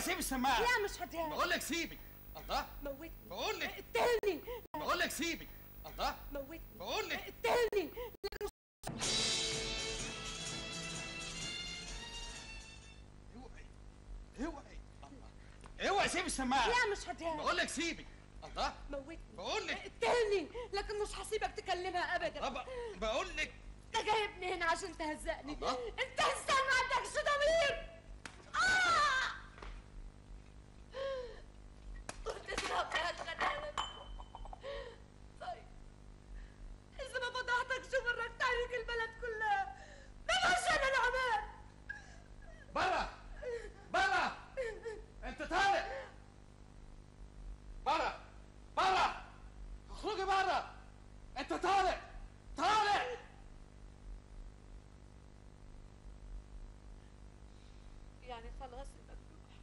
سيب السماعه لا مش هديها بقول لك سيبي الله موتني بقول لك اقتلني بقول لك سيبي الله موتني بقول لك اقتلني اوعي اوعي الله اوعي سيب السماعه لا مش هديها بقول لك سيبي الله موتني بقول لك اقتلني لكن مش هسيبك تكلمها ابدا طب بقول لك انت جايبني هنا عشان تهزقني الله. انت انسان ما عندكش ضمير آه! قلت اضرب يا الغنالة طيب اذا ما فضحتكش مرة تحرك البلد كلها بلاش انا العمال برا برا انت طالع برا برا اخرجي برا انت طالع طالع يعني خلاص الممدوح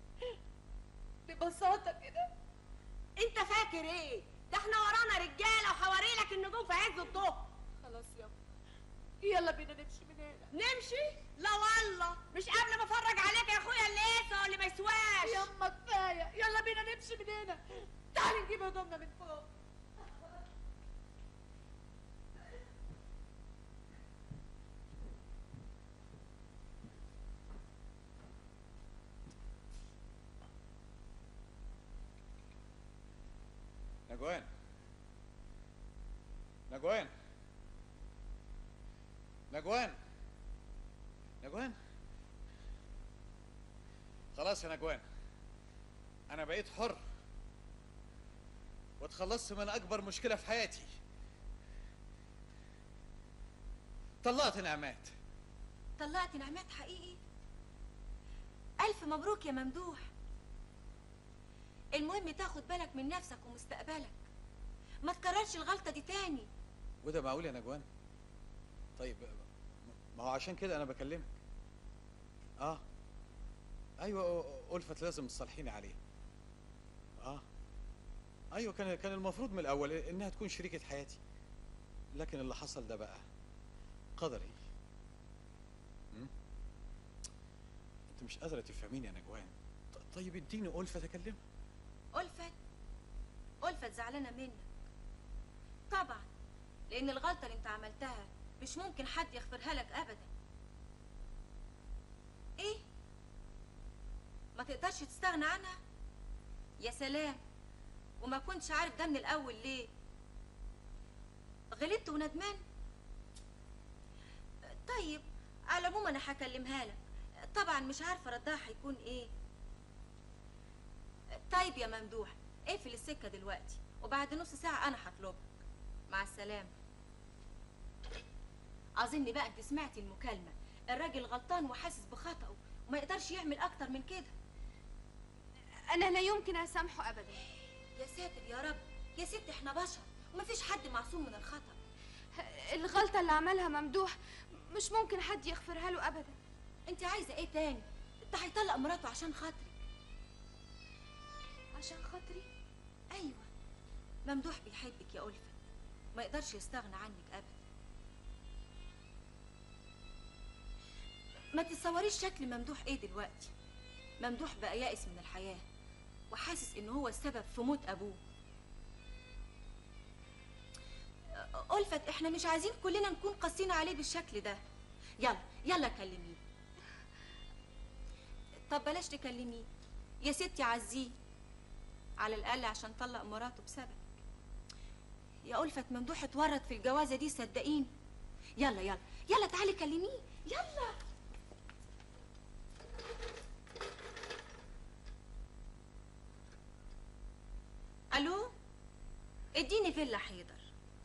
ببساطة كده انت فاكر ايه ده احنا ورانا رجاله وحواريلك النجوم في عز الظهر خلاص يابا يلا بينا نمشي من هنا نمشي لا والله مش قبل ما افرج عليك يا اخويا اللي يسوى واللي ما يسواش يما كفاية يلا بينا نمشي من هنا تعالي نجيب هدومنا من فوق نجوان نجوان نجوان نجوان خلاص يا نجوان انا بقيت حر واتخلصت من اكبر مشكله في حياتي طلقت نعمات طلعت نعمات حقيقي الف مبروك يا ممدوح المهم تاخد بالك من نفسك ومستقبلك ما تكررش الغلطه دي تاني وده معقول يا نجوان طيب ما هو عشان كده انا بكلمك اه ايوه ألفت لازم تصالحيني عليه اه ايوه كان كان المفروض من الاول انها تكون شريكة حياتي لكن اللي حصل ده بقى قدري م? انت مش قادرة تفهميني يا نجوان ط- طيب اديني ألفة اكلمها ألفت ألفت زعلانة منك طبعا لأن الغلطة اللي أنت عملتها مش ممكن حد يغفرها لك أبدا إيه؟ ما تقدرش تستغنى عنها؟ يا سلام وما كنتش عارف ده من الأول ليه؟ غلطت وندمان؟ طيب على العموم أنا هكلمها لك طبعا مش عارفة ردها هيكون إيه طيب يا ممدوح اقفل السكة دلوقتي وبعد نص ساعة أنا هطلبك مع السلامة أظن بقى أنت سمعتي المكالمة الراجل غلطان وحاسس بخطأه وما يقدرش يعمل أكتر من كده أنا لا يمكن أسامحه أبدا يا ساتر يا رب يا ست احنا بشر ومفيش حد معصوم من الخطأ الغلطة اللي عملها ممدوح مش ممكن حد يغفرها له أبدا انت عايزة ايه تاني ده هيطلق مراته عشان خاطرك عشان خاطري ايوه ممدوح بيحبك يا ألفت ما يقدرش يستغنى عنك ابدا ما تتصوريش شكل ممدوح ايه دلوقتي ممدوح بقى يائس من الحياة وحاسس ان هو السبب في موت ابوه ألفت احنا مش عايزين كلنا نكون قاسيين عليه بالشكل ده يلا يلا كلميه طب بلاش تكلميه يا ستي عزيه على الأقل عشان طلق مراته بسبب يا ألفت ممدوح اتورط في الجوازة دي صدقيني يلا يلا يلا تعالي كلميه يلا ألو اديني فيلا حيدر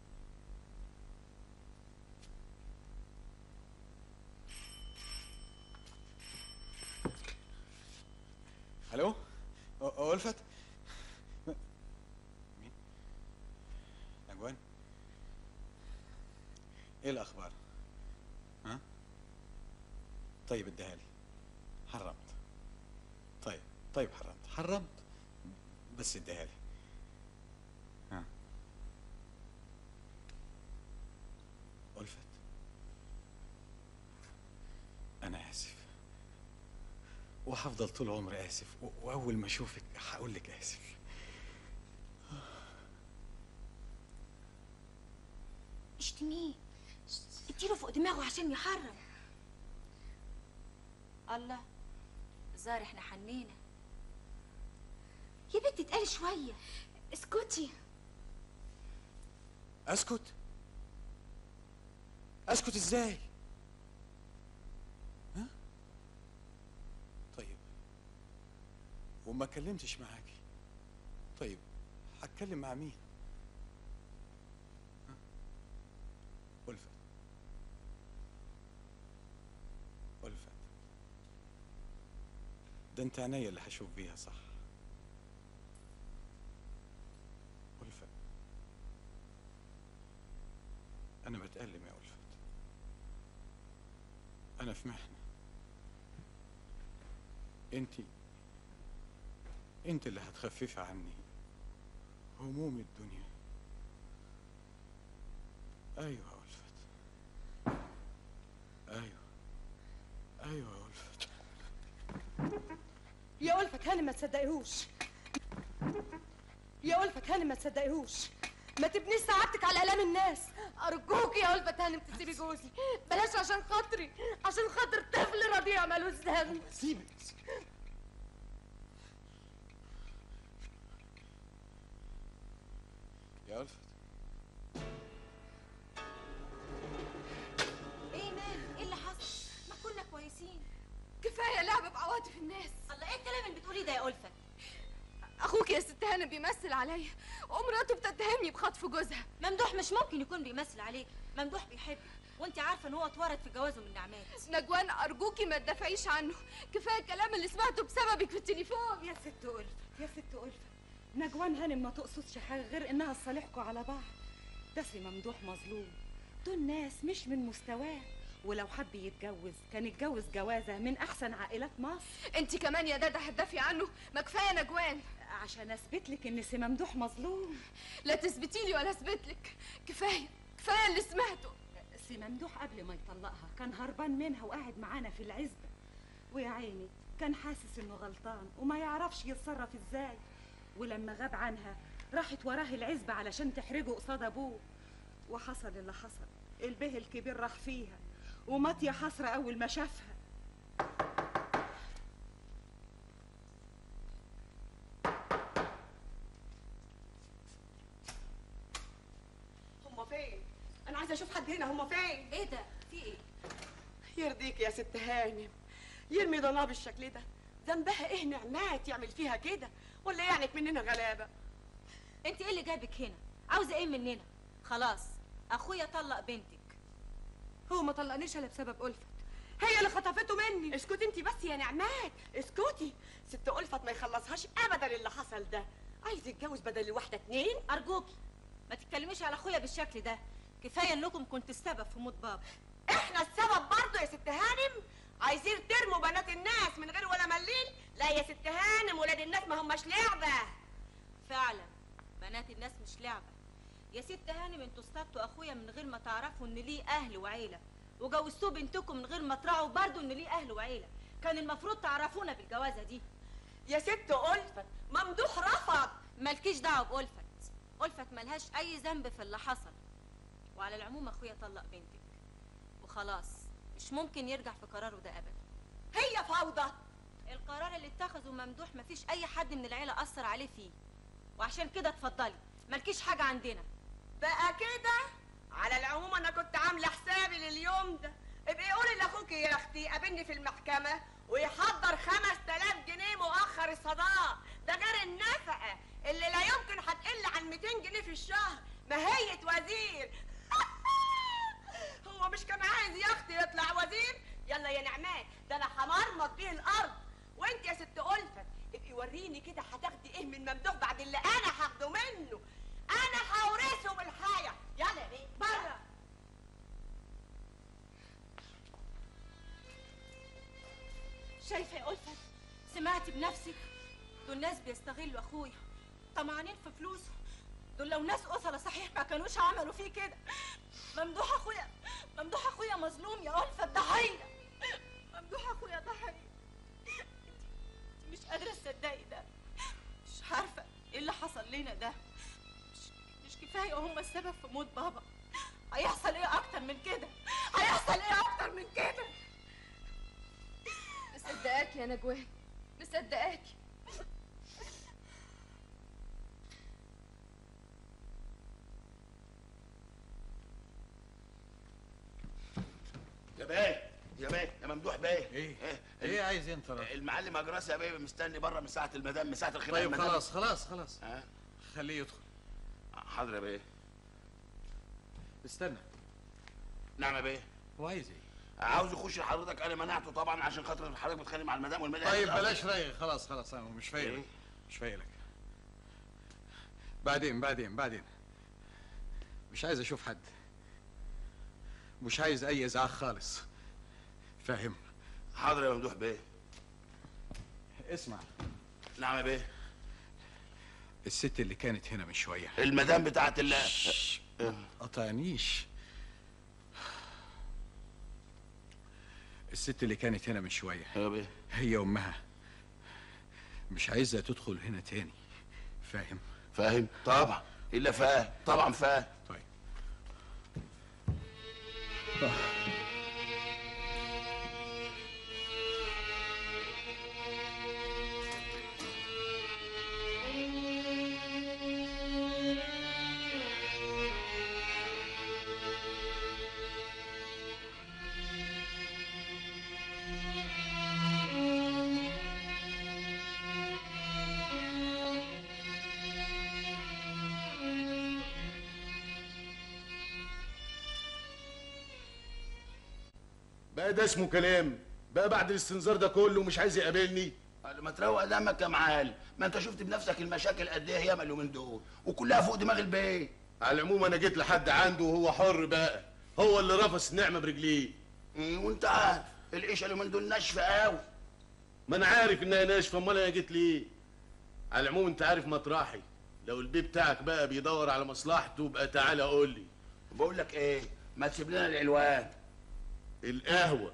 الو أ- ألفت م- مين نجوان ايه الاخبار ها طيب اديها لي حرمت طيب طيب حرمت حرمت بس اديها لي ها ألفت أنا آسف وهفضل طول عمري اسف و- واول ما اشوفك هقول لك اسف اشتميه اديله فوق دماغه عشان يحرم الله زار احنا حنينا يا بنت اتقالي شويه اسكتي اسكت اسكت ازاي ها طيب وما كلمتش معاكي طيب هتكلم مع مين ها؟ ألفت ألفت ده انت عينيا اللي هشوف بيها صح ألفت أنا بتألم يا ألفت أنا في محنة أنت أنت اللي هتخففي عني هموم الدنيا أيوة يا ألفت أيوة أيوة يا ألفت يا ألفت هانم ما تصدقيهوش يا ألفت هانم ما تصدقيهوش ما تبنيش سعادتك على آلام الناس ارجوك يا ألفت هانم تسيبي جوزي بلاش عشان خاطري عشان خاطر طفل رضيع ملوش ذنب سيبك يا ألفت ايه مال ايه اللي حصل ما كنا كويسين كفايه لعب بعواطف الناس الله ايه الكلام اللي بتقوليه ده يا ألفت اخوك يا ست هانم بيمثل عليا ومراته بتتهمني بخطف جوزها ممدوح مش ممكن يكون بيمثل عليك ممدوح بيحبك وانت عارفه ان هو اتورط في جوازه من نعمات نجوان ارجوكي ما تدافعيش عنه كفايه الكلام اللي سمعته بسببك في التليفون يا ست ألفت يا ست ألفت نجوان هانم ما تقصدش حاجة غير إنها تصالحكوا على بعض ده سي ممدوح مظلوم دول ناس مش من مستواه ولو حب يتجوز كان يتجوز جوازة من أحسن عائلات مصر انت كمان يا دادا هتدافعي عنه ما كفايه نجوان عشان أثبت لك إن سي ممدوح مظلوم لا تثبتي لي ولا اثبت لك كفايه كفايه اللي سمعته سي ممدوح قبل ما يطلقها كان هربان منها وقاعد معانا في العزبة ويا عيني كان حاسس انه غلطان وما يعرفش يتصرف ازاي ولما غاب عنها راحت وراه العزبة علشان تحرجه قصاد ابوه وحصل اللي حصل البه الكبير راح فيها ومات يا حسرة اول ما شافها هما فين؟ أنا عايزة أشوف حد هنا هما فين؟ ايه ده في ايه يرضيك يا ست هانم يرمي ضناه بالشكل ده ذنبها إيه نعمات يعمل فيها كده ولا يعني مننا غلابة؟ انت ايه اللي جابك هنا عاوزه ايه مننا خلاص اخويا طلق بنتك هو ما طلقنيش الا بسبب ألفت هي اللي خطفته مني اسكتي انت بس يا نعمات اسكتي ست ألفت ما يخلصهاش أبدا اللي حصل ده عايز يتجوز بدل الواحدة اتنين ارجوكي ما تتكلميش على اخويا بالشكل ده كفايه انكم كنتوا السبب في موت بابا احنا السبب برضه يا ست هانم عايزين ترموا بنات الناس من غير ولا مليل لا يا ست هانم ولاد الناس ما هماش لعبة فعلا بنات الناس مش لعبه يا ست هانم انتوا اصطدتوا اخويا من غير ما تعرفوا ان ليه اهل وعيله وجوزتوه بنتكم من غير ما تراعوا برضه ان ليه اهل وعيله كان المفروض تعرفونا بالجوازه دي يا ست ألفت ممدوح رفض مالكيش دعوه بألفت ألفت ملهاش اي ذنب في اللي حصل وعلى العموم اخويا طلق بنتك وخلاص مش ممكن يرجع في قراره ده ابدا هي فوضى القرار اللي اتخذه ممدوح مفيش اي حد من العيله اثر عليه فيه وعشان كده اتفضلي مالكيش حاجه عندنا بقى كده على العموم انا كنت عامله حسابي لليوم ده ابقي قولي لاخوك يا اختي يقابلني في المحكمه ويحضر 5000 جنيه مؤخر الصداق ده غير النفقه اللي لا يمكن هتقل عن 200 جنيه في الشهر ماهية وزير هو مش كان عايز يا اختي يطلع وزير يلا يا نعمان ده انا همرمط بيه الارض وانت يا ست ألفت ابقي وريني كده هتاخدي ايه من ممدوح بعد اللي انا هاخده منه انا هورثه بالحياه يلا يا بيه بره شايفه يا ألفت سمعتي بنفسك دول ناس بيستغلوا اخويا طمعانين في فلوسه دول لو ناس أصلة صحيح ما كانوش عملوا فيه كده ممدوح اخويا ممدوح اخويا مظلوم يا ألفت ضحيه ممدوح اخويا ضحيه انت مش قادره اصدقي ده مش عارفه ايه اللي حصل لنا ده مش مش كفايه هم السبب في موت بابا هيحصل ايه اكتر من كده هيحصل ايه اكتر من كده مصدقاكي يا نجوان مصدقاكي يا بيه يا بيه يا ممدوح بيه ايه ايه عايز إيه انت راجل؟ المعلم اجراس يا بيه مستني بره من ساعه المدام من ساعه الخناقه طيب المدام. خلاص خلاص خلاص ها خليه يدخل حاضر يا بيه استنى نعم يا بيه هو عايز ايه عاوز يخش لحضرتك انا منعته طبعا عشان خاطر حضرتك بتخانق مع المدام والمدام طيب بلاش رغي خلاص خلاص انا مش فايق إيه؟ لك مش فايق لك بعدين بعدين بعدين مش عايز اشوف حد مش عايز اي ازعاج خالص فاهم حاضر يا ممدوح بيه اسمع نعم يا بيه الست اللي كانت هنا من شويه المدام بتاعت ال قطعنيش الست اللي كانت هنا من شويه يا بيه هي امها مش عايزه تدخل هنا تاني فاهم فاهم طبعا الا فاهم طبعا فاهم طيب بقى ده اسمه كلام بقى بعد الاستنزار ده كله مش عايز يقابلني ما تروق دمك يا معلم ما انت شفت بنفسك المشاكل قد ايه ياما اليومين دول وكلها فوق دماغ البيت على العموم انا جيت لحد عنده وهو حر بقى هو اللي رفس النعمه برجليه مم، وانت عارف العيشه اليومين دول ناشفه قوي ما انا عارف انها ناشفه امال انا جيت ليه على العموم انت عارف مطرحي لو البيه بتاعك بقى بيدور على مصلحته بقى تعالى قول لي بقول لك ايه ما تسيب لنا العلوان القهوه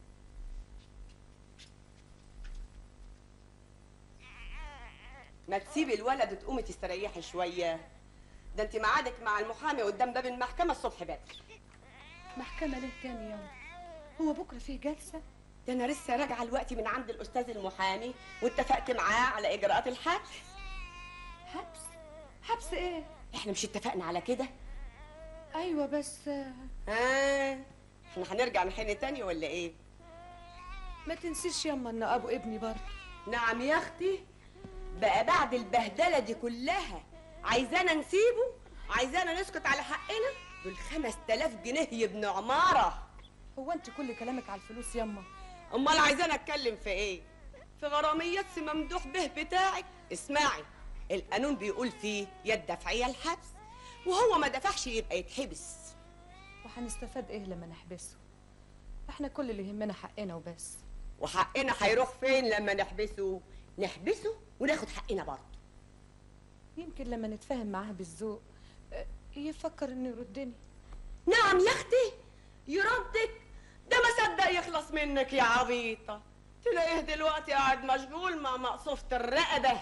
ما تسيبي الولد وتقومي تستريحي شويه ده انت ميعادك مع المحامي قدام باب المحكمه الصبح بدري محكمة ليه تاني يوم هو بكرة فيه جلسة ده انا لسه راجعه الوقت من عند الاستاذ المحامي واتفقت معاه على اجراءات الحبس حبس حبس ايه احنا مش اتفقنا على كده ايوه بس آه، ها احنا هنرجع نحن تاني ولا ايه ما تنسيش يما ان ابو ابني برضه نعم يا اختي بقى بعد البهدله دي كلها عايزانا نسيبه عايزانا نسكت على حقنا دول خمس تلاف جنيه يبنوا عماره هو انت كل كلامك على الفلوس يما امال عايزانا اتكلم في ايه في غراميات سي ممدوح به بتاعك اسمعي القانون بيقول فيه يا الدفعيه الحبس وهو ما دفعش يبقى يتحبس وهنستفاد ايه لما نحبسه احنا كل اللي يهمنا حقنا وبس وحقنا هيروح فين لما نحبسه نحبسه وناخد حقنا برضه يمكن لما نتفاهم معاه بالذوق آه، يفكر انه يردني نعم يا اختي يردك ده ما صدق يخلص منك يا عبيطه تلاقيه دلوقتي قاعد مشغول مع مقصوفة الرقبه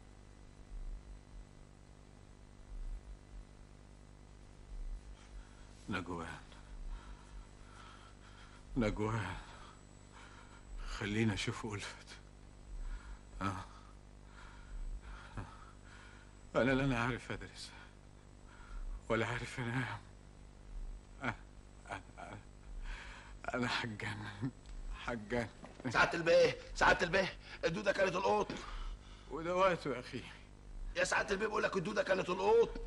نجوان نجوان خلينا اشوف ألفت آه. آه. انا لا انا عارف ادرس ولا عارف انام آه. آه. آه. انا حجان حجان سعاده البيه سعاده البيه الدوده كانت القط وده وقته يا اخي يا سعاده البيه بقول لك الدوده كانت القط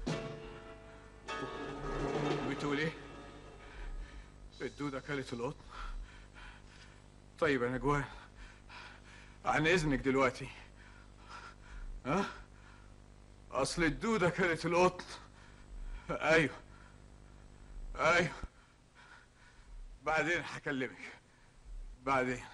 بتقول ايه الدودة كلت القطن طيب يا نجوان عن اذنك دلوقتي ها اصل الدودة كلت القطن ايوه ايوه بعدين هكلمك بعدين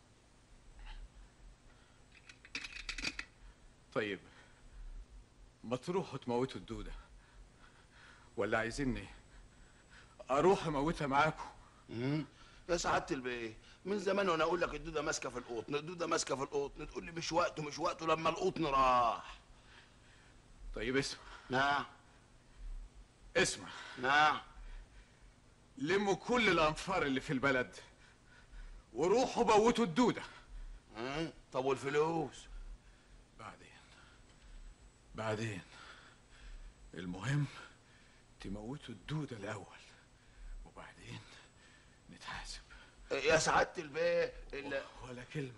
طيب ما تروحوا تموتوا الدودة ولا عايزيني اروح اموتها معاكم مم. يا سعاده البيه من زمان وانا اقول لك الدوده ماسكه في القطن الدوده ماسكه في القطن تقول لي مش وقته مش وقته لما القطن راح طيب اسمع نعم اسمع نعم لموا كل الانفار اللي في البلد وروحوا بوتوا الدوده ها؟ طب والفلوس بعدين بعدين المهم تموتوا الدودة الأول وبعدين نتحاسب يا سعاده البيه ال- ولا كلمة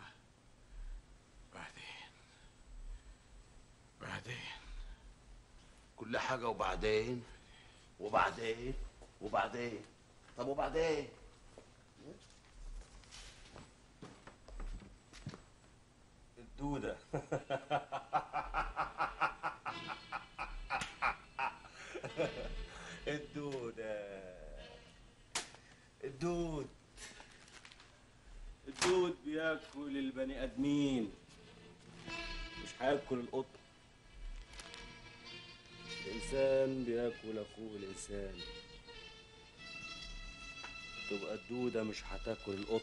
بعدين بعدين كل حاجه وبعدين وبعدين وبعدين طب وبعدين الدودة الدودة الدود الدود بياكل البني ادمين مش هياكل القط الانسان بياكل اخوه الانسان تبقى الدودة مش هتاكل القط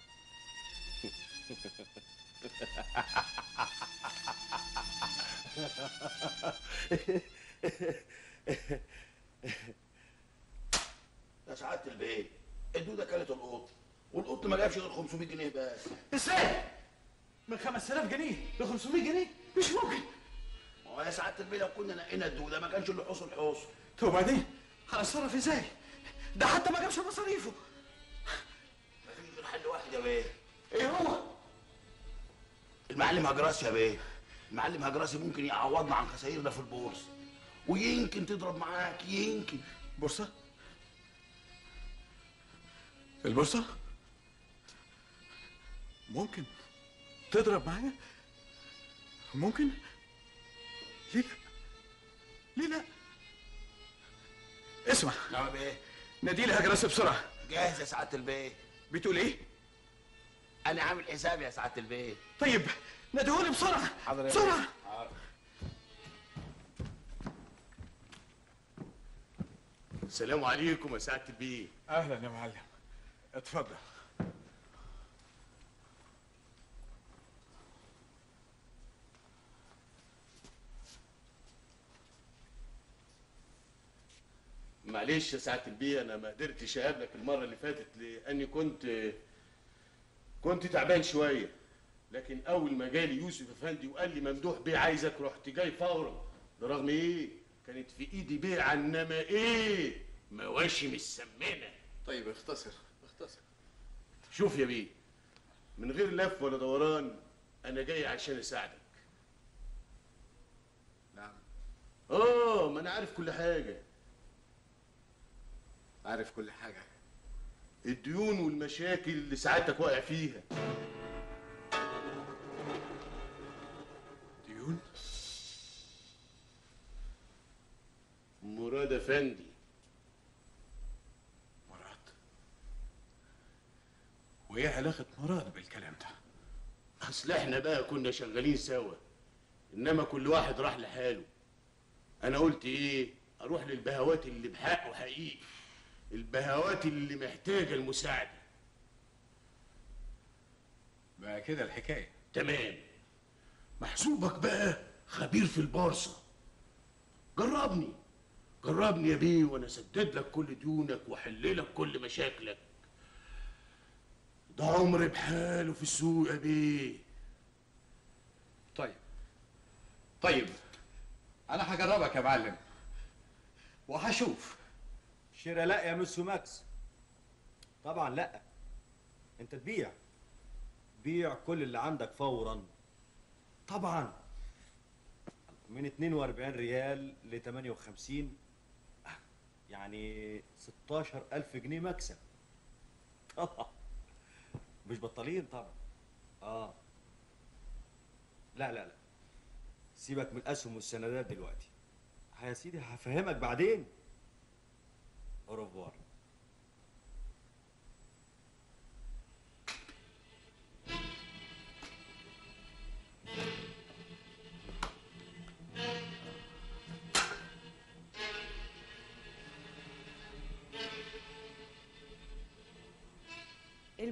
يا سعاده البيه الدوده كانت القط والقط ما جابش غير 500 جنيه بس ازاي؟ من 5000 جنيه ل 500 جنيه؟ مش ممكن ما هو يا سعاده البيه لو كنا نقينا الدوده ما كانش اللي حصل حصل طب وبعدين؟ هنتصرف ازاي؟ ده حتى ما جابش مصاريفه مفيش غير حل واحد يا بيه ايه هو؟ المعلم هجراسي يا بيه المعلم هجراسي ممكن يعوضنا عن خسائرنا في البورصه ويمكن تضرب معاك يمكن بورصة؟ البورصة؟ ممكن تضرب معايا؟ ممكن؟ ليه لا؟ ليه لا؟ اسمع نعم يا بيه نادي لي هجرس بسرعة جاهز يا سعاده البيه بتقول ايه؟ انا عامل حساب يا سعاده البيه طيب ناديهولي بسرعة بسرعة السلام عليكم يا سعاده البيه أهلا يا معلم اتفضل معلش يا سعاده البيه انا ما قدرتش اقابلك المره اللي فاتت لاني كنت كنت تعبان شويه لكن اول ما جالي يوسف افندي وقال لي ممدوح بيه عايزك رحت جاي فورا ده رغم ايه كانت في ايدي بيعه انما ايه مواشي مسمنه طيب اختصر اختصر شوف يا بيه من غير لف ولا دوران انا جاي عشان اساعدك نعم اه ما انا عارف كل حاجه عارف كل حاجة الديون والمشاكل اللي سعادتك واقع فيها ديون مراد افندي مراد وايه علاقة مراد بالكلام ده؟ اصل احنا بقى كنا شغالين سوا انما كل واحد راح لحاله انا قلت ايه اروح للبهوات اللي بحقه حقيقي البهوات اللي محتاجه المساعده بقى كده الحكاية تمام محسوبك بقى خبير في البورصه جربني جربني يا بيه وانا اسدد لك كل ديونك واحل لك كل مشاكلك ده عمر بحاله في السوق يا بيه طيب طيب انا هجربك يا معلم وهشوف شراء لا يا مسو ماكس طبعا لا انت تبيع بيع كل اللي عندك فورا طبعا من 42 ريال ل 58 يعني 16 ألف جنيه مكسب طبعا مش بطالين طبعا اه لا لا لا سيبك من الأسهم والسندات دلوقتي يا سيدي هفهمك بعدين اوروفوار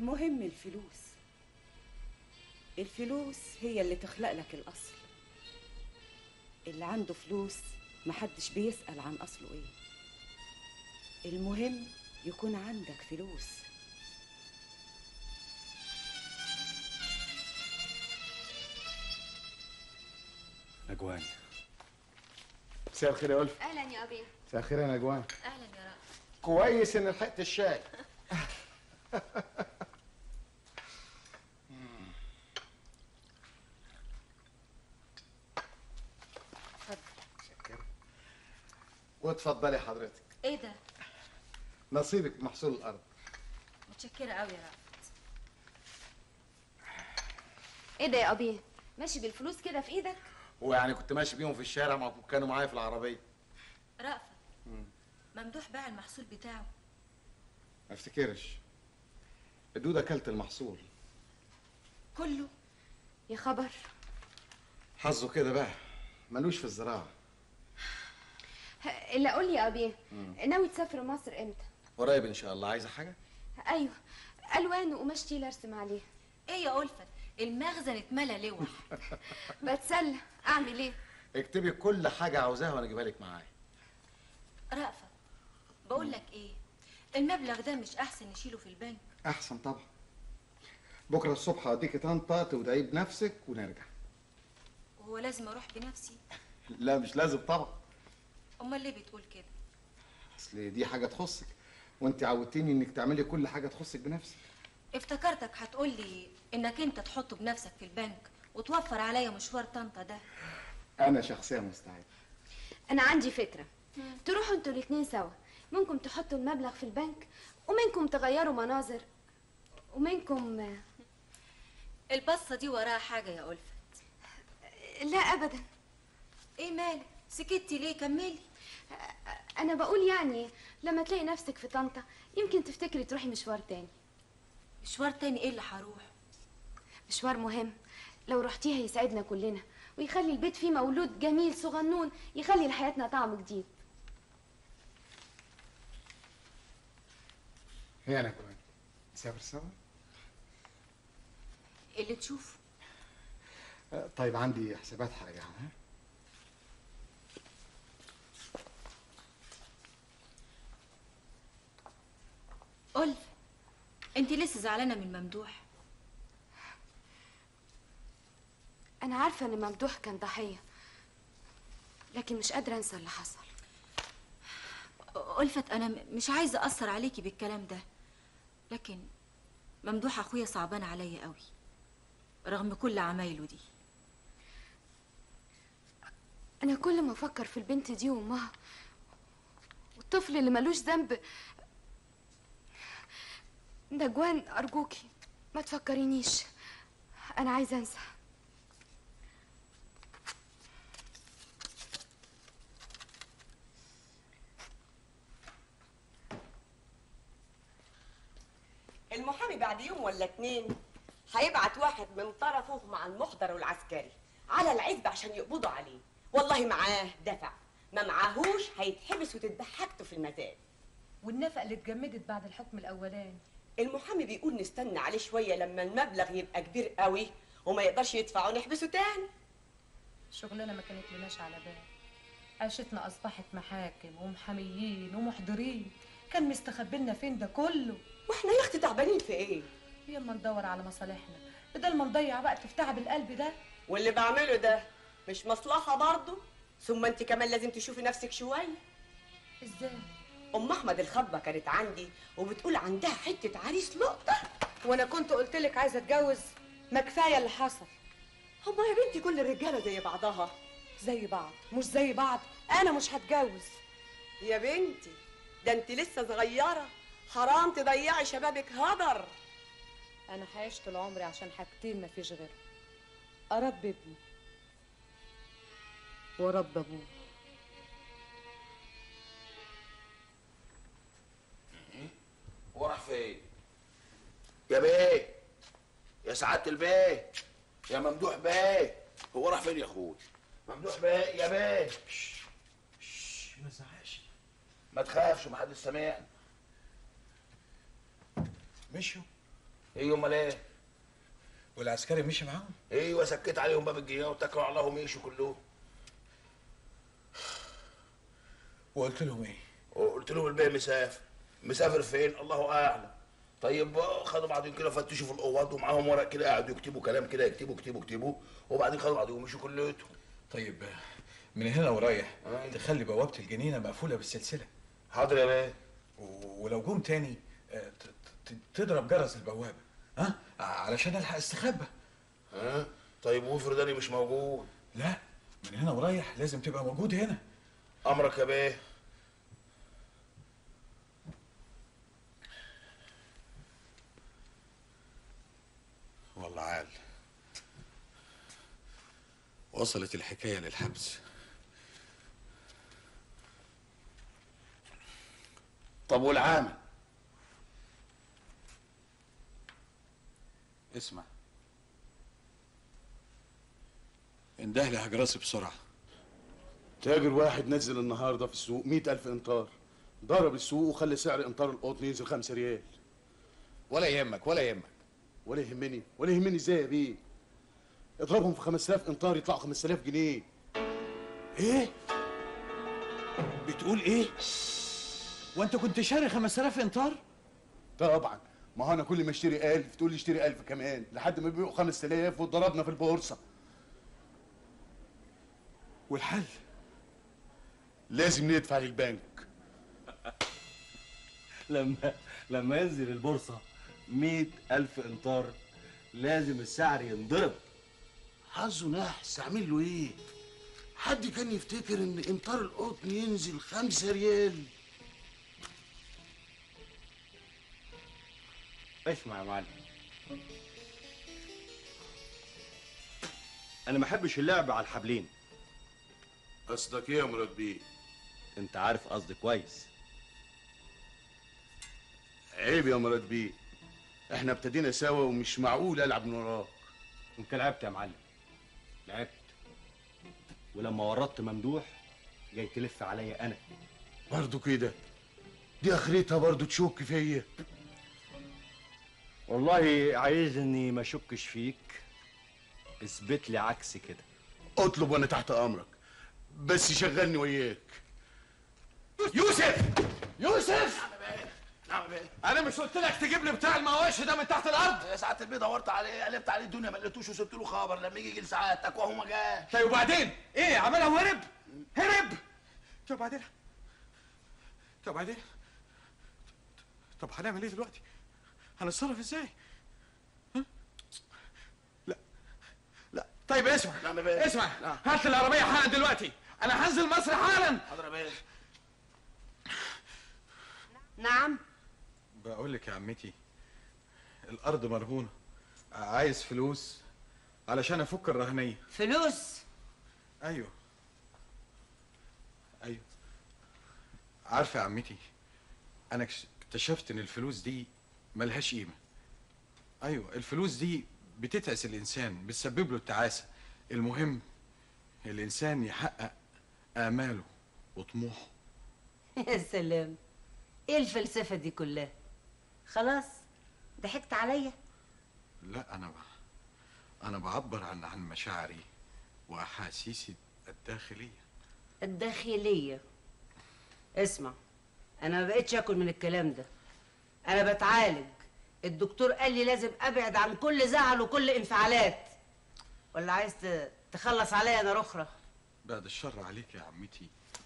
المهم الفلوس الفلوس هي اللي تخلق لك الأصل اللي عنده فلوس محدش بيسأل عن أصله إيه المهم يكون عندك فلوس نجوان مساء الخير يا ألف اهلا يا ابي مساء الخير يا نجوان اهلا يا رأفت كويس ان لحقت الشاي واتفضلي حضرتك ايه ده نصيبك محصول الارض متشكره قوي يا رأفت ايه ده يا ابي ماشي بالفلوس كده في ايدك ويعني كنت ماشي بيهم في الشارع ما كانوا معايا في العربيه رأفت ممدوح باع المحصول بتاعه ما افتكرش الدودة اكلت المحصول كله يا خبر حظه كده بقى ملوش في الزراعه الا قول لي يا ابي ناوي تسافر مصر امتى قريب ان شاء الله عايزه حاجه ايوه الوان وقماش تقيل ارسم عليه ايه يا ألفت المخزن اتملى لوح بتسلى اعمل ايه اكتبي كل حاجه عاوزاها وانا اجيبها لك معايا رأفت بقول لك ايه المبلغ ده مش احسن نشيله في البنك احسن طبعا بكره الصبح هوديكي طنطا تودعي بنفسك ونرجع وهو لازم اروح بنفسي لا مش لازم طبعا امال ليه بتقول كده اصل دي حاجه تخصك وانت عودتيني انك تعملي كل حاجه تخصك بنفسك افتكرتك هتقول لي انك انت تحطه بنفسك في البنك وتوفر عليا مشوار طنطا ده انا شخصيا مستعد انا عندي فكره تروحوا انتوا الاتنين سوا منكم تحطوا المبلغ في البنك ومنكم تغيروا مناظر ومنكم البصه دي وراها حاجه يا ألفت لا ابدا ايه مالك سكتي ليه كملي انا بقول يعني لما تلاقي نفسك في طنطا يمكن تفتكري تروحي مشوار تاني مشوار تاني ايه اللي هروح مشوار مهم لو رحتيه هيسعدنا كلنا ويخلي البيت فيه مولود جميل صغنون يخلي لحياتنا طعم جديد هي انا كمان نسافر سوا اللي تشوفه آه، طيب عندي حسابات حاجه ها ألف انت لسه زعلانه من ممدوح انا عارفه ان ممدوح كان ضحيه لكن مش قادره انسى اللي حصل ألفت انا م- مش عايزه اثر عليكي بالكلام ده لكن ممدوح اخويا صعبان عليا قوي رغم كل عمايله دي انا كل ما افكر في البنت دي وامها والطفل اللي ملوش ذنب نجوان ارجوكي ما تفكرينيش انا عايزه انسى المحامي بعد يوم ولا اتنين هيبعت واحد من طرفه مع المحضر والعسكري على العزب عشان يقبضوا عليه والله معاه دفع ما معاهوش هيتحبس وتذبح حاجته في المزاد والنفقة اللي اتجمدت بعد الحكم الأولاني المحامي بيقول نستنى عليه شويه لما المبلغ يبقى كبير قوي وما يقدرش يدفعه نحبسه تاني شغلنا ما كانت لناش على بال عيشتنا أصبحت محاكم ومحاميين ومحضرين كان مستخبي لنا فين ده كله واحنا يا اختي تعبانين في ايه ياما ندور على مصالحنا بدل ما نضيع وقت في تعب القلب ده واللي بعمله ده مش مصلحه برضه ثم انت كمان لازم تشوفي نفسك شويه ازاي ام احمد الخطبه كانت عندي وبتقول عندها حته عريس لقطه وانا كنت قلت لك عايزه اتجوز ما كفايه اللي حصل هما يا بنتي كل الرجاله زي بعضها زي بعض مش زي بعض انا مش هتجوز يا بنتي ده انت لسه صغيره حرام تضيعي شبابك هدر انا هعيش طول عمري عشان حاجتين ما فيش غيرهم اربي ابني ورب ابوه هو راح فين؟ يا بيه يا سعادة البيه يا ممدوح بيه هو راح فين يا اخوي؟ ممدوح بيه يا بيه شش، شش، ما تزعقش ما تخافش محدش سامعني مشوا ايه امال ايه والعسكري مشي معاهم ايوه سكت عليهم باب الجنيه واتكلوا على الله ومشوا كلهم وقلت لهم ايه وقلت لهم الباقي مسافر مسافر فين الله اعلم طيب خدوا بعضهم كده فتشوا في الاوض ومعاهم ورق كده قعدوا يكتبوا كلام كده يكتبوا يكتبوا يكتبوا وبعدين خدوا بعضهم ومشوا كلهم طيب من هنا ورايح تخلي بوابه الجنينه مقفوله بالسلسله حاضر يا بيه و- ولو جم تاني آه، ت- ت- تضرب جرس البوابه ها علشان الحق استخبى ها طيب وافرض انا مش موجود لا من هنا ورايح لازم تبقى موجود هنا امرك يا بيه والله عال وصلت الحكايه للحبس طب والعامل اسمع انده لي هجراسي بسرعه تاجر واحد نزل النهارده في السوق مئة ألف إنطار ضرب السوق وخلى سعر إنطار القطن ينزل خمسة ريال ولا يهمك ولا يهمك ولا يهمني ولا يهمني ازاي يا بيه اضربهم في 5000 انطار يطلعوا 5000 جنيه ايه بتقول ايه وانت كنت شاري 5000 انطار طبعا ما هو انا كل ما اشتري 1000 تقول لي اشتري 1000 كمان لحد ما بيبقوا 5000 واتضربنا في البورصه والحل لازم ندفع للبنك لما لما ينزل البورصة مئة ألف إنطار لازم السعر ينضرب حظه نحس اعمل له ايه حد كان يفتكر ان انطار القطن ينزل خمسة ريال اسمع يا معلم أنا ما أحبش اللعب على الحبلين قصدك ايه يا مراد بيه أنت عارف قصدي كويس عيب يا مراد بيه احنا ابتدينا سوا ومش معقول العب من وراك أنت لعبت يا معلم لعبت ولما ورطت ممدوح جاي تلف عليا أنا برضه كده دي اخرتها برضه تشك فيا والله عايزني ما اشكش فيك اثبت لي عكس كده اطلب وانا تحت امرك بس شغلني وياك يوسف يوسف نعم يا بيه انا مش قلت لك تجيب لي بتاع المواشي ده من تحت الارض يا ساعة البيه دورت عليه قلبت عليه الدنيا ما لقيتوش وسبت له خبر لما يجي يجي لساعاتك وهو ما جاش طيب وبعدين ايه عملها وهرب هرب طب بعدين طب بعدين طب هنعمل ايه دلوقتي هنتصرف ازاي ها؟ لا لا طيب اسمع نعم يا بيه. اسمع نعم. هات لي العربيه حالا دلوقتي انا هنزل مصر حالا حاضر يا بيه نعم بقول لك يا عمتي الارض مرهونه عايز فلوس علشان افك الرهنيه فلوس ايوه ايوه عارفه يا عمتي انا اكش- اكتشفت ان الفلوس دي ملهاش قيمه ايوه الفلوس دي بتتعس الانسان بتسبب له التعاسه المهم الانسان يحقق اماله وطموحه يا سلام ايه الفلسفة دي كلها خلاص ضحكت عليا لا انا ب... انا بعبر عن عن مشاعري واحاسيسي الداخليه الداخلية اسمع انا ما بقتش اكل من الكلام ده انا بتعالج الدكتور قال لي لازم ابعد عن كل زعل وكل انفعالات ولا عايز ت- تخلص عليا انا رخرة بعد الشر عليك يا عمتي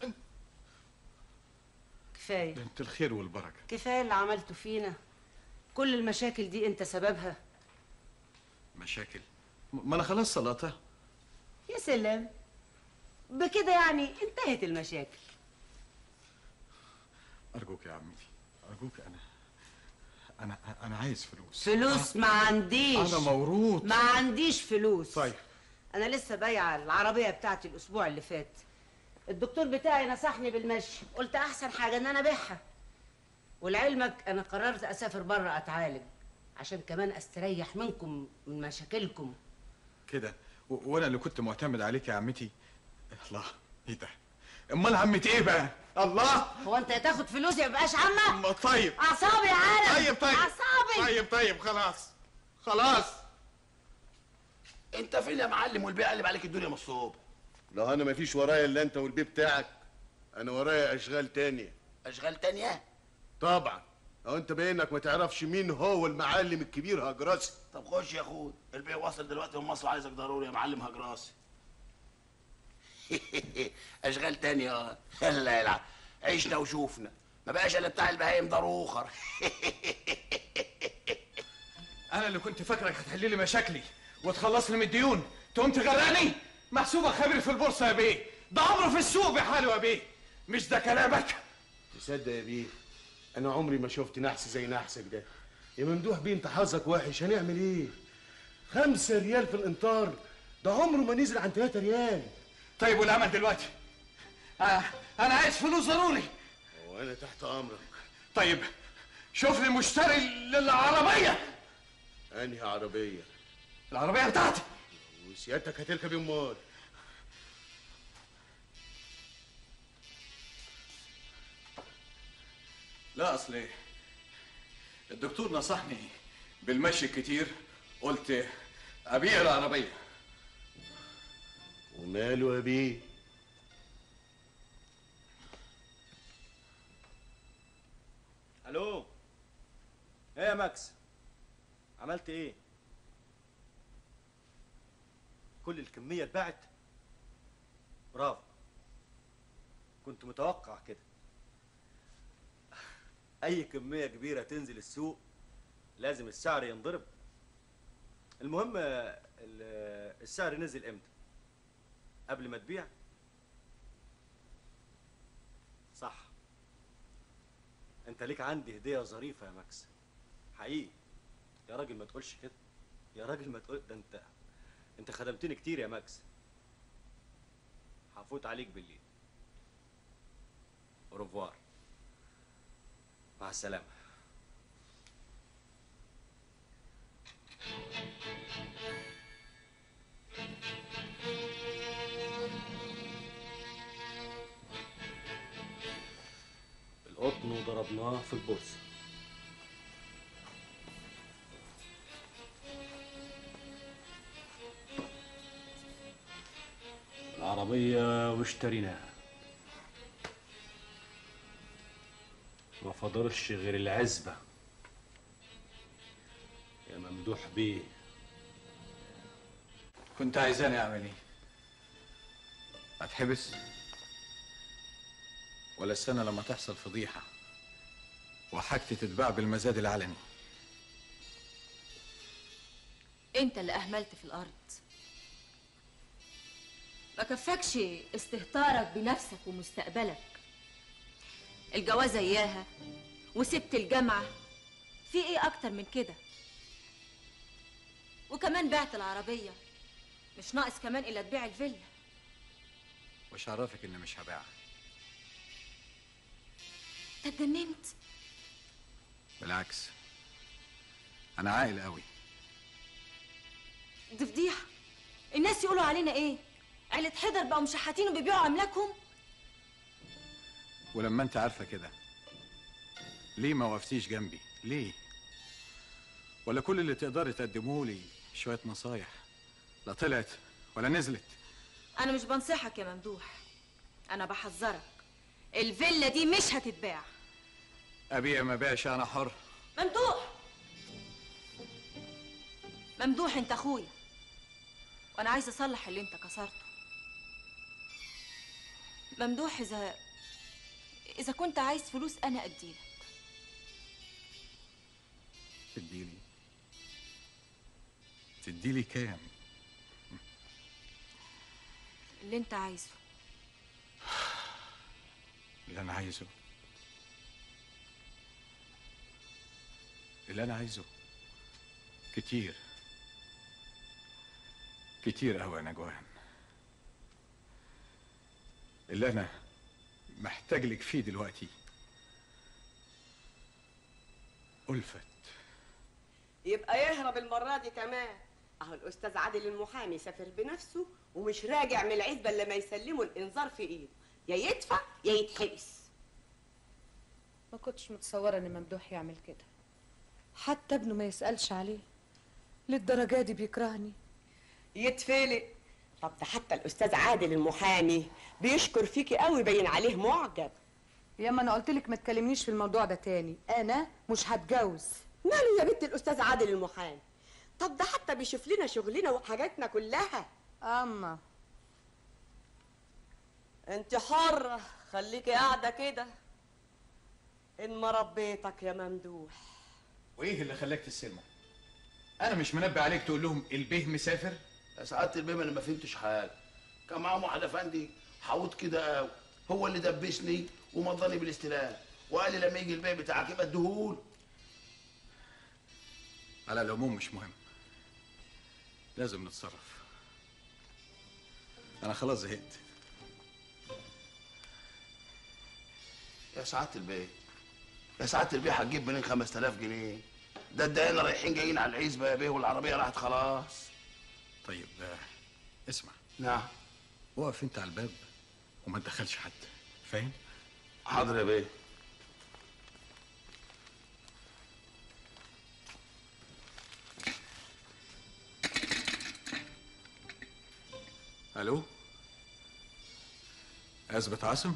كفاية ده انت الخير والبركه كفاية اللي عملته فينا كل المشاكل دي انت سببها مشاكل م- ما انا خلاص صلاتها يا سلام بكده يعني انتهت المشاكل ارجوك يا عمتي ارجوك انا انا انا عايز فلوس فلوس ما عنديش انا موروث ما عنديش فلوس طيب انا لسه بايعه العربيه بتاعتي الاسبوع اللي فات الدكتور بتاعي نصحني بالمشي قلت احسن حاجه ان انا ابيعها ولعلمك انا قررت اسافر بره اتعالج عشان كمان استريح منكم من مشاكلكم كده و- وانا اللي كنت معتمد عليك يا عمتي الله ايه ده امال عمتي ايه بقى الله هو انت تاخد فلوس يا مبقاش عمك طيب اعصابي يا عالم طيب طيب اعصابي طيب طيب خلاص خلاص انت فين يا معلم والبيع قلب عليك الدنيا من الصبح لو انا مفيش ورايا الا انت والبي بتاعك انا ورايا اشغال تانية اشغال تانية طبعا او انت باينك ما تعرفش مين هو المعلم الكبير هجراسي طب خش يا اخوي البيع واصل دلوقتي من مصر عايزك ضروري يا معلم هجراسي اشغال تانية اه لا يلعب عشنا وشوفنا ما بقاش الا بتاع البهايم ضروخر انا اللي كنت فاكرك هتحل لي مشاكلي وتخلصني من الديون تقوم تغرقني محسوبك خبير في البورصه يا بيه ده عمره في السوق بحاله يا بيه مش ده كلامك تصدق يا بيه انا عمري ما شفت نحس زي نحسك ده يا ممدوح بيه انت حظك وحش هنعمل ايه خمسة ريال في الانطار ده عمره ما نزل عن 3 ريال طيب والامل دلوقتي آه انا عايز فلوس ضروري وانا تحت امرك طيب شوف لي مشتري للعربيه انهي عربيه العربيه بتاعتي وسيادتك هتركب امال لا اصل إيه؟ الدكتور نصحني بالمشي كتير قلت ابيع العربيه وماله يا بيه الو ايه يا ماكس عملت ايه كل الكميه اتباعت برافو كنت متوقع كده اي كميه كبيره تنزل السوق لازم السعر ينضرب المهم ال- السعر نزل امتى قبل ما تبيع صح انت ليك عندي هديه ظريفه يا ماكس حقيقي يا راجل ما تقولش كده يا راجل ما تقول ده انت انت خدمتني كتير يا ماكس هفوت عليك بالليل اوروفوار مع السلامه القطن ضربناه في البورصه العربية واشتريناها ما فضلش غير العزبة يا ممدوح بيه كنت عايزاني اعمل ايه اتحبس ولا السنه لما تحصل فضيحه وحاجتي تتباع بالمزاد العلني انت اللي اهملت في الارض ما كفكش استهتارك بنفسك ومستقبلك الجوازة اياها وسبت الجامعة في ايه اكتر من كده وكمان بعت العربية مش ناقص كمان الا تبيع الفيلا وش عرفك اني مش هبيعها انت اتجننت بالعكس انا عاقل قوي دي فضيحة الناس يقولوا علينا ايه عيلة حيدر بقوا مشحاتين وبيبيعوا املاكهم ولما انت عارفه كده ليه ما وقفتيش جنبي ليه ولا كل اللي تقدري تقدمه لي شويه نصايح لا طلعت ولا نزلت انا مش بنصحك يا ممدوح انا بحذرك الفيلا دي مش هتتباع ابيع ما بيعش انا حر ممدوح ممدوح انت اخويا وانا عايزه اصلح اللي انت كسرته ممدوح اذا اذا كنت عايز فلوس انا اديلك تديلي تديلي كام اللي انت عايزه اللي انا عايزه اللي انا عايزه كتير كتير قوي يا نجوان اللي انا محتاج لك فيه دلوقتي ألفت يبقى يهرب المرة دي كمان اهو الاستاذ عادل المحامي سافر بنفسه ومش راجع من العزبة الا ما يسلموا الانذار في ايده يا يدفع يا يتحبس ما كنتش متصورة ان ممدوح يعمل كده حتى ابنه ما يسألش عليه للدرجه دي بيكرهني يتفلق طب ده حتى الاستاذ عادل المحامي بيشكر فيكي قوي باين عليه معجب يا ما انا قلت لك ما تكلمنيش في الموضوع ده تاني انا مش هتجوز ماله يا بنت الاستاذ عادل المحامي طب ده حتى بيشوف لنا شغلنا وحاجاتنا كلها اما انت حرة خليكي قاعدة كده ان ما ربيتك يا ممدوح وايه اللي خلاك تستلمه انا مش منبه عليك تقول لهم البيه مسافر يا سعاده البيه انا ما فهمتش حاجه كان معاهم واحد افندي حوط كده قوي هو اللي دبسني ومضاني بالاستلام وقال لي لما يجي البيه بتاعك يبقى اديهوله على العموم مش مهم لازم نتصرف انا خلاص زهقت يا سعاده البيه يا سعاده البيه هتجيب منين 5000 جنيه ده الدقايق رايحين جايين على العزبه يا بيه والعربيه راحت خلاص طيب آه، اسمع نعم وقف انت على الباب وما تدخلش حد فاهم حاضر يا بيه الو اثبت عاصم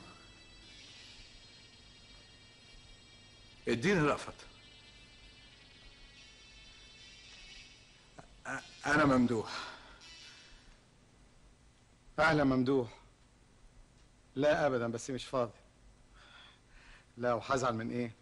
اديني رأفت أ- انا ممدوح اهلا ممدوح لا ابدا بس مش فاضي لا وهزعل من ايه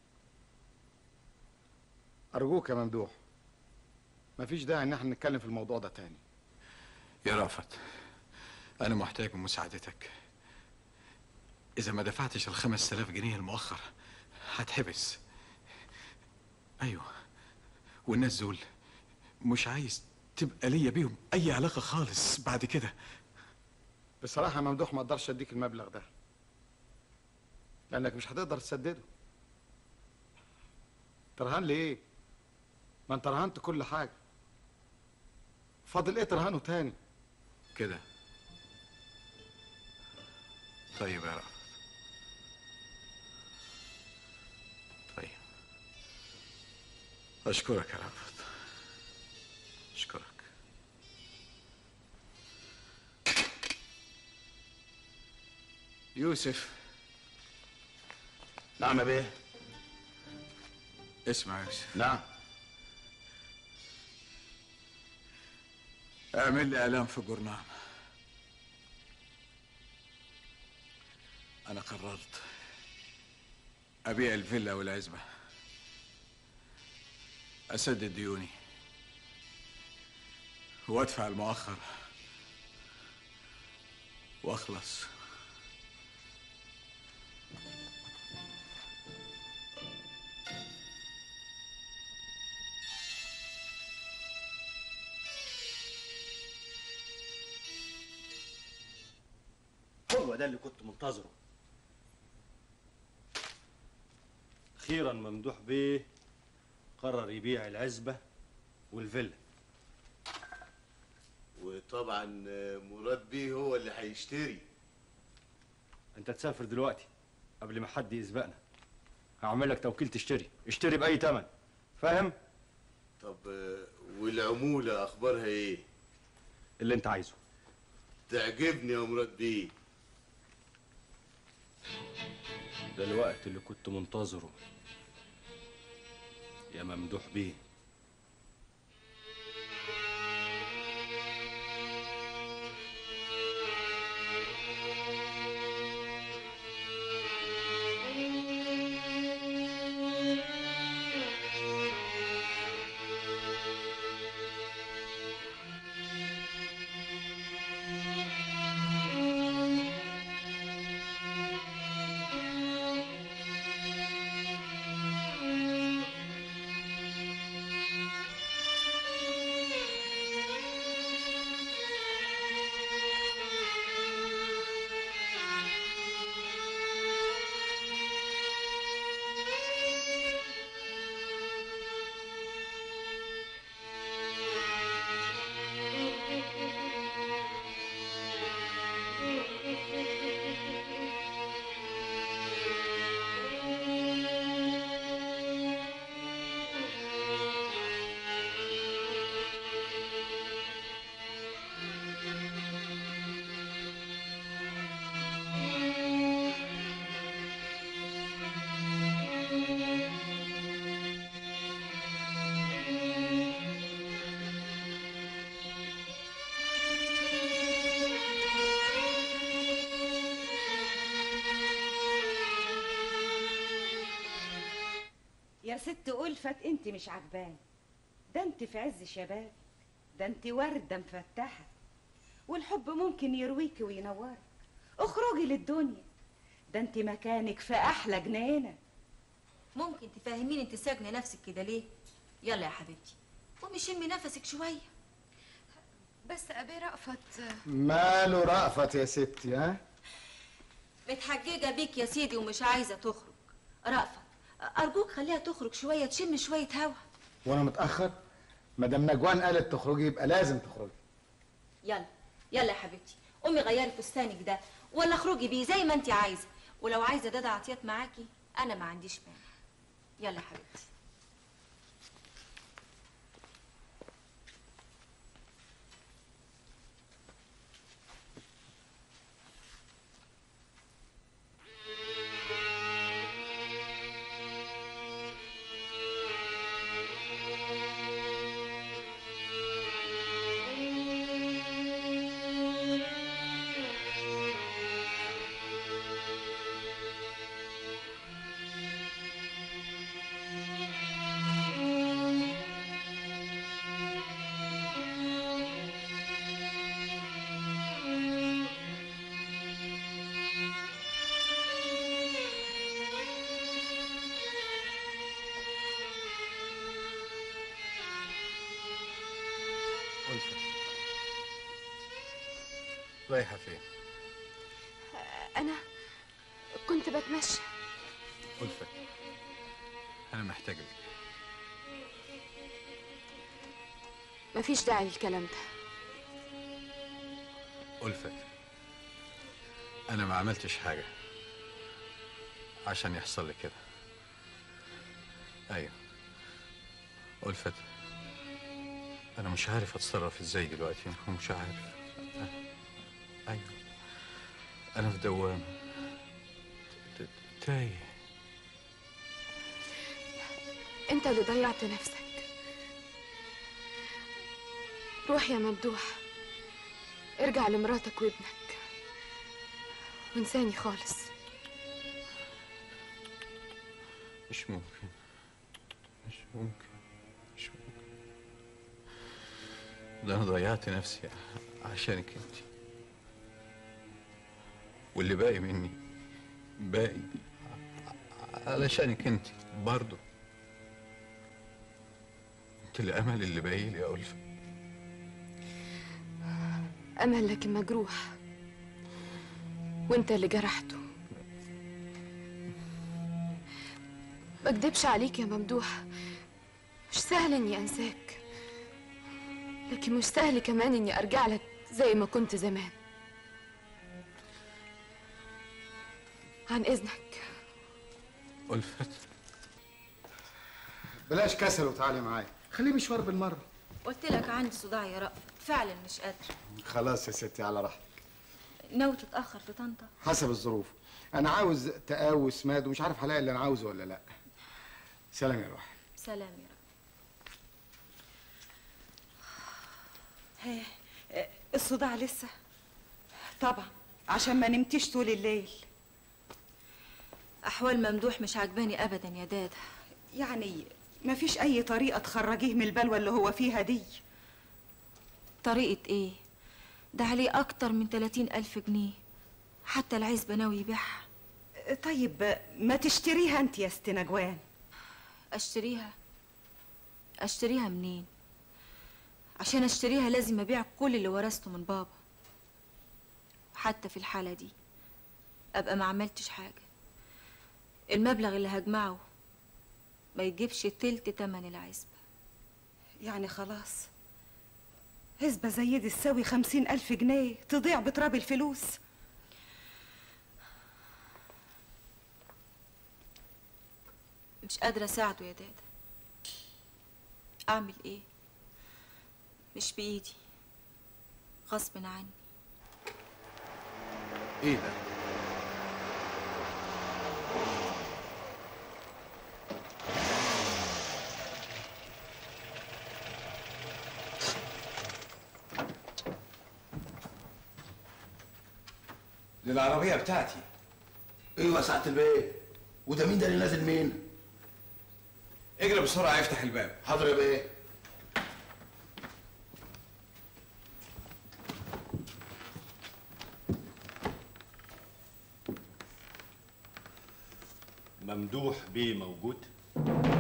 ارجوك يا ممدوح مفيش داعي ان احنا نتكلم في الموضوع ده تاني يا رأفت انا محتاج من مساعدتك اذا ما دفعتش الخمس تلاف جنيه المؤخر هتحبس ايوه والناس دول مش عايز تبقى ليا بيهم اي علاقه خالص بعد كده بصراحه يا ممدوح ما اقدرش اديك المبلغ ده لانك مش هتقدر تسدده ترهان ليه ما انت رهنت كل حاجه فاضل ايه ترهانه تاني كده طيب يا رأفت طيب أشكرك يا رأفت أشكرك يوسف نعم يا بيه اسمع يا يوسف نعم اعمل لي اعلان في الجورنال انا قررت ابيع الفيلا والعزبه اسدد ديوني وادفع المؤخر واخلص هو ده اللي كنت منتظره اخيرا ممدوح بيه قرر يبيع العزبه والفيلا وطبعا مراد بيه هو اللي هيشتري انت تسافر دلوقتي قبل ما حد يسبقنا هعمل لك توكيل تشتري اشتري باي ثمن فاهم طب آه، والعمولة أخبارها إيه؟ اللي أنت عايزه تعجبني يا مراد بيه ده الوقت اللي كنت منتظره يا ممدوح بيه يا ست ألفت انت مش عجباني ده انت في عز شباب ده انت وردة مفتحة والحب ممكن يرويكي وينورك اخرجي للدنيا ده انت مكانك في احلى جنينه ممكن تفهميني انت ساكنه نفسك كده ليه يلا يا حبيبتي قومي شمي نفسك شويه بس ابي رأفت ماله رأفت يا ستي ها متحججه بيك يا سيدي ومش عايزه تخرج رأفت ارجوك خليها تخرج شويه تشم شويه هوا وانا متأخر مدام نجوان قالت تخرجي يبقى لازم تخرجي يلا يلا يا حبيبتي قومي غيري فستانك ده ولا اخرجي بيه زي ما انت عايزه ولو عايزه دادا عطيات معاكي انا ما عنديش مانع يلا يا حبيبتي ألفت رايحة فين؟ انا كنت بتمشى ألفت أنا محتاجك مفيش داعي للكلام ده ألفت أنا ما عملتش حاجة عشان يحصل لي كده أيوه ألفت أنا مش عارف أتصرف إزاي دلوقتي ومش عارف أ- أيوه أنا في دوامة ت- ت- تايه انت اللي ضيعت نفسك روح يا ممدوح ارجع لمراتك وابنك وانساني خالص مش ممكن مش ممكن مش ممكن ده انا ضيعت نفسي عشانك انت واللي باقي مني باقي ع- علشانك انت برضه انت الامل اللي باقي لي يا ألفة امل لكن مجروح وانت اللي جرحته ما اكدبش عليك يا ممدوح مش سهل اني انساك لكن مش سهل كمان اني ارجع لك زي ما كنت زمان عن اذنك ألفت بلاش كسل وتعالي معايا خليه مشوار بالمرة قلت لك عندي صداع يا رأفت فعلا مش قادره خلاص يا ستي على راحتك ناوي تتاخر في طنطا حسب الظروف أنا عاوز تقاوس ماد ومش عارف هلاقي اللي أنا عاوزه ولا لأ سلام يا روحي سلام يا رب ها آه، الصداع لسه طبعا عشان ما نمتش طول الليل احوال ممدوح مش عجباني ابدا يا دادا يعني ما فيش اي طريقه تخرجيه من البلوه اللي هو فيها دي طريقه ايه ده عليه اكتر من 30 الف جنيه حتى العزبه ناوي يبيعها طيب ما تشتريها انت يا ست نجوان اشتريها اشتريها منين عشان اشتريها لازم ابيع كل اللي ورثته من بابا وحتى في الحالة دي ابقى ما عملتش حاجة المبلغ اللي هجمعه ما يجيبش تلت تمن العزبة يعني خلاص حسبة زي دي تساوي خمسين ألف جنيه تضيع بتراب الفلوس مش قادرة اساعده يا دادا اعمل ايه مش بايدي غصب عني ايه ده دي العربية بتاعتي ايوه يا سعادة البيه وده مين ده اللي نازل مين؟ اجري بسرعه افتح الباب حاضر يا بيه ممدوح بيه موجود